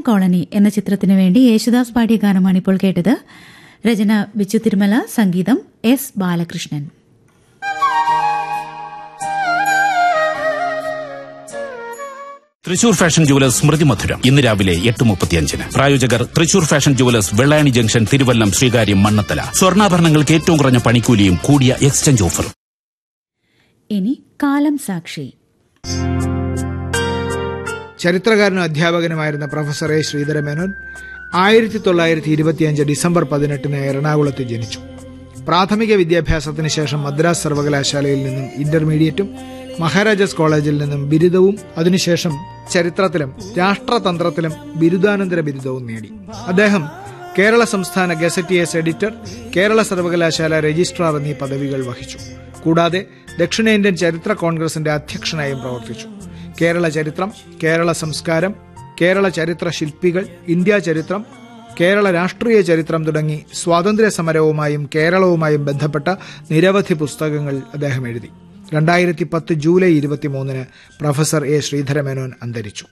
colony എന്ന ചിത്രത്തിനു വേണ്ടി യേശുദാസ് പാടിയ ഗാനമാണ് ഇപ്പോൾ കേട്ടത് രചന ബിച്ചു തിരുമല സംഗീതം S Balakrishnan Thrissur fashion jewellers Smrithi Madhuram ഇന്ന് രാവിലെ എട്ട് മുപ്പത്തിയഞ്ചിന് പ്രായോജകർ Thrissur fashion jewellers Vellayani junction Thiruvallam Sreekaryam Mannanthala സ്വർണ്ണാഭരണങ്ങൾക്ക് ഏറ്റവും കുറഞ്ഞ പണിക്കൂലിയും കൂടിയ എക്സ്ചേഞ്ച് ഓഫറും ഇനി കാലം സാക്ഷി ചരിത്രകാരനും അധ്യാപകനുമായിരുന്ന പ്രൊഫസർ എ ശ്രീധരമേനോൻ ആയിരത്തി തൊള്ളായിരത്തി ഇരുപത്തിയഞ്ച് ഡിസംബർ പതിനെട്ടിന് എറണാകുളത്ത് ജനിച്ചു പ്രാഥമിക വിദ്യാഭ്യാസത്തിന് ശേഷം മദ്രാസ് സർവകലാശാലയിൽ നിന്നും ഇന്റർമീഡിയറ്റും മഹാരാജാസ് കോളേജിൽ നിന്നും ബിരുദവും അതിനുശേഷം ചരിത്രത്തിലും രാഷ്ട്രതന്ത്രത്തിലും ബിരുദാനന്തര ബിരുദവും നേടി അദ്ദേഹം കേരള സംസ്ഥാന ഗസറ്റിയേഴ്സ് എഡിറ്റർ കേരള സർവകലാശാല രജിസ്ട്രാർ എന്നീ പദവികൾ വഹിച്ചു കൂടാതെ ദക്ഷിണേന്ത്യൻ ചരിത്ര കോൺഗ്രസിന്റെ അധ്യക്ഷനായും പ്രവർത്തിച്ചു കേരള ചരിത്രം കേരള സംസ്കാരം കേരള ചരിത്ര ശില്പികൾ ഇന്ത്യ ചരിത്രം കേരള രാഷ്ട്രീയ ചരിത്രം തുടങ്ങി സ്വാതന്ത്ര്യ സമരവുമായും കേരളവുമായും ബന്ധപ്പെട്ട നിരവധി പുസ്തകങ്ങൾ അദ്ദേഹം എഴുതി രണ്ടായിരത്തി പത്ത് ജൂലൈ ഇരുപത്തിമൂന്നിന് പ്രൊഫസർ എ ശ്രീധരമേനോൻ അന്തരിച്ചു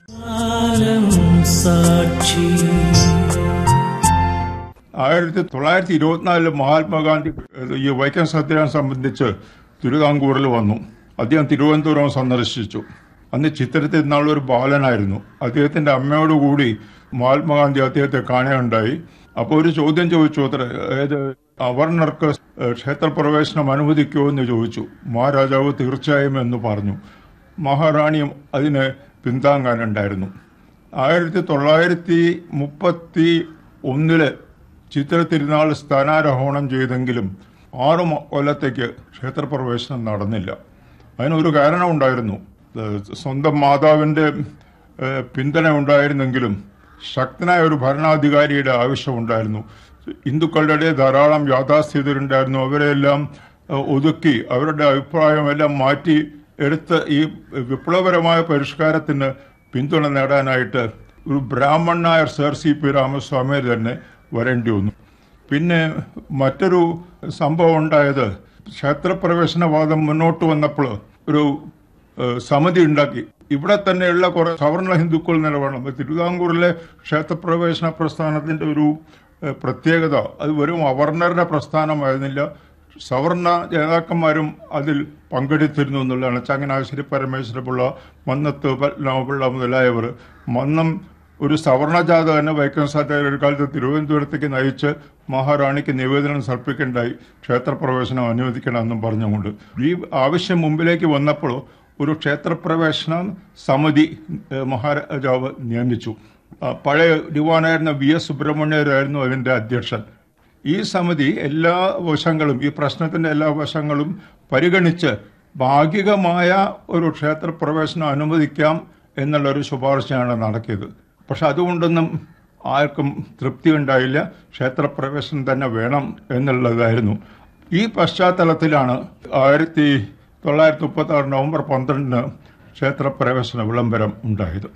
ആയിരത്തി തൊള്ളായിരത്തി ഇരുപത്തിനാലില് മഹാത്മാഗാന്ധി ഈ വൈക്കം സത്യാഗ്രഹം സംബന്ധിച്ച് തിരുവിതാംകൂറിൽ വന്നു അദ്ദേഹം തിരുവനന്തപുരം സന്ദർശിച്ചു അന്ന് ചിത്രത്തിൽ നിന്നുള്ള ഒരു ബാലനായിരുന്നു അദ്ദേഹത്തിന്റെ അമ്മയോടുകൂടി മഹാത്മാഗാന്ധി അദ്ദേഹത്തെ കാണുകയുണ്ടായി അപ്പോൾ ഒരു ചോദ്യം ചോദിച്ചു അത്ര അതായത് അവർണർക്ക് ക്ഷേത്രപ്രവേശനം അനുവദിക്കുമോ എന്ന് ചോദിച്ചു മഹാരാജാവ് തീർച്ചയായും എന്ന് പറഞ്ഞു മഹാറാണിയും അതിന് പിന്താങ്ങാനുണ്ടായിരുന്നു ആയിരത്തി തൊള്ളായിരത്തി മുപ്പത്തി ഒന്നില് ചിത്ര തിരുനാൾ സ്ഥാനാരോഹണം ചെയ്തെങ്കിലും ആറ് മ- കൊല്ലത്തേക്ക് ക്ഷേത്രപ്രവേശനം നടന്നില്ല അതിനൊരു കാരണമുണ്ടായിരുന്നു ഏഹ് സ്വന്തം മാതാവിന്റെ ഏഹ് പിന്തുണ ഉണ്ടായിരുന്നെങ്കിലും ശക്തനായ ഒരു ഭരണാധികാരിയുടെ ആവശ്യമുണ്ടായിരുന്നു ഹിന്ദുക്കളുടെ ധാരാളം യാഥാസ്ഥിതരുണ്ടായിരുന്നു അവരെല്ലാം ഏഹ് ഒതുക്കി അവരുടെ അഭിപ്രായമെല്ലാം മാറ്റി എടുത്ത് ഈ വിപ്ലവപരമായ പരിഷ്കാരത്തിന് പിന്തുണ നേടാനായിട്ട് ഒരു ബ്രാഹ്മണനായ സർ സി പി രാമസ്വാമിയെ തന്നെ വരേണ്ടി വന്നു പിന്നെ മറ്റൊരു സംഭവം ഉണ്ടായത് ക്ഷേത്രപ്രവേശനവാദം മുന്നോട്ട് വന്നപ്പോൾ ഒരു ഏഹ്, സമിതി ഉണ്ടാക്കി ഇവിടെ തന്നെയുള്ള കുറെ സവർണ ഹിന്ദുക്കൾ നിലവേണം തിരുവിതാംകൂറിലെ ക്ഷേത്രപ്രവേശന പ്രസ്ഥാനത്തിന്റെ ഒരു ഏഹ്, പ്രത്യേകത അത് വെറും അവർണരുടെ പ്രസ്ഥാനമായിരുന്നില്ല സവർണ നേതാക്കന്മാരും അതിൽ പങ്കെടുത്തിരുന്നു എന്നുള്ളതാണ് ചങ്ങനാശ്ശേരി പരമേശ്വരപിള്ള മന്നത്ത് പത്മനാഭപിള്ള മുതലായവർ മന്നം ഒരു സവർണ ജാഥ തന്നെ വൈക്കം സാറ്റർ ഒരു കാലത്ത് തിരുവനന്തപുരത്തേക്ക് നയിച്ച് മഹാറാണിക്ക് നിവേദനം സമർപ്പിക്കേണ്ടായി ക്ഷേത്രപ്രവേശനം അനുവദിക്കണമെന്നും പറഞ്ഞുകൊണ്ട് ഈ ആവശ്യം മുമ്പിലേക്ക് വന്നപ്പോൾ ഒരു ക്ഷേത്രപ്രവേശന സമിതി ഏഹ്, മഹാരാജാവ് നിയമിച്ചു ആ, പഴയ ദിവാനായിരുന്ന വി എസ് സുബ്രഹ്മണ്യരായിരുന്നു അതിന്റെ അധ്യക്ഷൻ ഈ സമിതി എല്ലാ വശങ്ങളും ഈ പ്രശ്നത്തിന്റെ എല്ലാ വശങ്ങളും പരിഗണിച്ച് ഭാഗികമായ ഒരു ക്ഷേത്രപ്രവേശനം അനുവദിക്കാം എന്നുള്ള ഒരു ശുപാർശയാണ് നടത്തിയത് പക്ഷെ അതുകൊണ്ടൊന്നും ആർക്കും തൃപ്തി ഉണ്ടായില്ല ക്ഷേത്രപ്രവേശനം തന്നെ വേണം എന്നുള്ളതായിരുന്നു ഈ പശ്ചാത്തലത്തിലാണ് ആയിരത്തി തൊള്ളായിരത്തി മുപ്പത്തി ആറ് നവംബർ പന്ത്രണ്ടിന് ക്ഷേത്രപ്രവേശന വിളംബരം ഉണ്ടായത്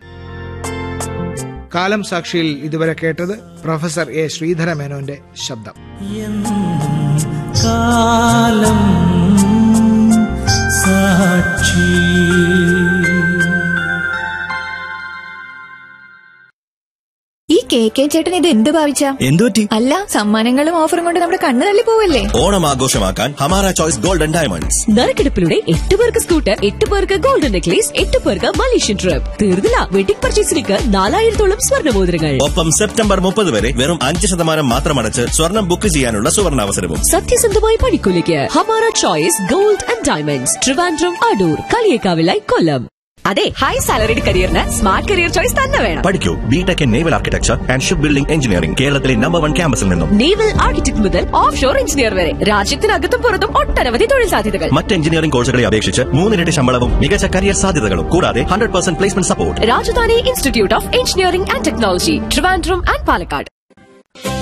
കാലം സാക്ഷിയിൽ ഇതുവരെ കേട്ടത് പ്രൊഫസർ എ ശ്രീധരമേനോന്റെ ശബ്ദം കാലം സാക്ഷി ഈ കെ കെ ചേട്ടൻ ഇത് എന്ത് ഭാവിച്ച എന്തുപറ്റി അല്ല സമ്മാനങ്ങളും ഓഫറും കൊണ്ട് നമ്മുടെ കണ്ണ് തള്ളി പോവല്ലേ ഓണം ആഘോഷമാക്കാൻ ഹമാര ചോയ്സ് ഗോൾഡൻ ഡയമണ്ട്സ് നറുക്കെടുപ്പിലൂടെ എട്ട് പേർക്ക് സ്കൂട്ടർ എട്ട് പേർക്ക് ഗോൾഡൻ നെക്ലേസ് എട്ട് പേർക്ക് മലേഷ്യൻ ട്രിപ്പ് തീർന്നില്ല വെഡിംഗ് പർച്ചേസിലേക്ക് നാലായിരത്തോളം സ്വർണ്ണമോതിരങ്ങൾ ഒപ്പം സെപ്റ്റംബർ മുപ്പത് വരെ വെറും അഞ്ച് ശതമാനം മാത്രമടച്ച് സ്വർണം ബുക്ക് ചെയ്യാനുള്ള സുവർണാവസരവും സത്യസന്ധമായ പണിക്കൂലിക്ക് Hamara choice gold and diamonds Trivandrum Adoor കളിയേക്കാവിലായി കൊല്ലം അതെ ഹൈ സാലറിഡ് കരിയറിന് സ്മാർട്ട് കരിയർ ചോയ്സ് തന്നെ വേണം പഠിക്കൂ B Tech in naval architecture and ship building engineering കേരളത്തിലെ നമ്പർ വൺ ക്യാമ്പസിൽ നിന്നും നേവൽ ആർക്കിടെക്ട് മുതൽ ഓഫ് ഷോർ എഞ്ചിനീയർ വരെ രാജ്യത്തിനകത്തും പുറത്തും ഒട്ടനവധി തൊഴിൽ സാധ്യതകൾ മറ്റ് എഞ്ചിനീയറിംഗ് കോഴ്സുകളെ അപേക്ഷിച്ച് മൂന്നിരട്ടി ശമ്പളവും മികച്ച കരിയർ സാധ്യതകളും കൂടാതെ hundred percent placement support Rajadhani institute of engineering and technology Trivandrum and Palakkad